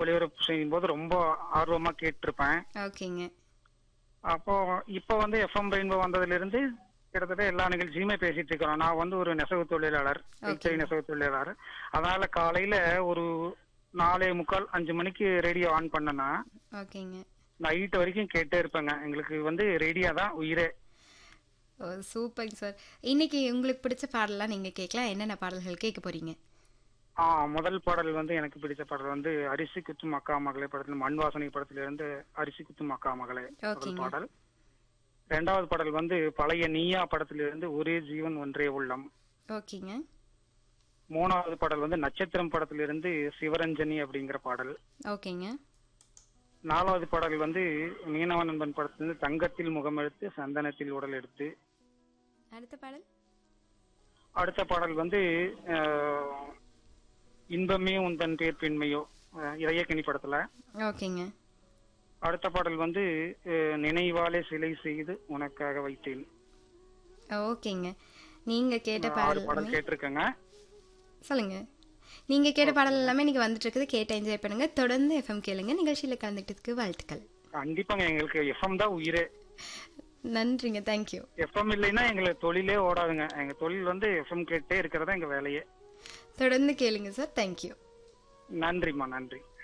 ஒளிபரப்பு செய்யும் போது ரொம்ப ஆர்வமா கேட்டிருப்பேன் ஓகேங்க அப்போ இப்போ வந்து எஃப்எம் ரெயின்போ வந்ததுல இருந்து கிட்டத்தட்ட எல்லா நிகழ்ச்சியுமே பேசிட்டு இருக்கிறோம் நான் வந்து ஒரு நெசவு தொழிலாளர் கைத்தறி நெசவு தொழிலாளர் அதனால காலையில ஒரு நாலே முக்கால் அஞ்சு மணிக்கு ரேடியோ ஆன் பண்ணனா ஓகேங்க நைட் வரைக்கும் கேட்டே இருப்பேங்க எங்களுக்கு வந்து ரேடியோ தான் உயிரே ஓ சூப்பர் சார் இன்னைக்கு உங்களுக்கு பிடிச்ச பாடலாம் நீங்க கேட்கலாம் என்னென்ன பாடல்கள் கேட்க போறீங்க ஆ முதல் பாடல் வந்து எனக்கு பிடிச்ச பாடல் வந்து அரிசி குத்தும் அக்கா மகளே படத்துல மண் வாசனை படத்துல இருந்து அரிசி குத்தும் அக்கா மகளே முதல் ஓகேங்க. பாடல் ரெண்டாவது பாடல் வந்து பழைய நீயா படத்துல இருந்து ஒரே ஜீவன் ஒன்றே உள்ளம் ஓகேங்க மூணாவது பாடல் வந்து நட்சத்திரம் படத்துல இருந்து சிவரஞ்சனி அப்படிங்கிற பாடல் ஓகேங்க நாலாவது பாடல் வந்து மீனவ நண்பன் படத்துல இருந்து தங்கத்தில் முகமெடுத்து சந்தனத்தில் உடல் எடுத்து அடுத்த பாடல் அடுத்த பாடல் வந்து அஹ், இன்பமே உந்தன் பேர் பெண்மையோ அஹ், இதயக்கனி படத்துல ஓகேங்க அடுத்த பாடல் வந்து அஹ், நினைவாலே சிலை செய்து உனக்காக வைத்தேன் ஓகேங்க நீங்க கேட்ட ஆறு பாடல் பாடல் கேட்டிருக்கேங்க சொல்லுங்க நீங்க கேட்ட பாடல் எல்லாமே நீங்க வந்துட்டு இருக்குது கேட்டு என்ஜாய் பண்ணுங்க தொடர்ந்து எஃப்எம் கேளுங்க நிகழ்ச்சியில கலந்துக்கிட்டதுக்கு வாழ்த்துக்கள் கண்டிப்பாங்க எங்களுக்கு எஃப்எம் தான் உயிரே நன்றிங்க தேங்க்யூ எஃப்எம் இல்லைன்னா எங்களுக்கு தொழிலே ஓடாதுங்க எங்க தொழில் வந்து எஃப்எம் கேட்டே இருக்கிறதா எங்க வேலையே தொடர்ந்து கேளுங்க சார் தேங்க்யூ நன்றிம்மா நன்றி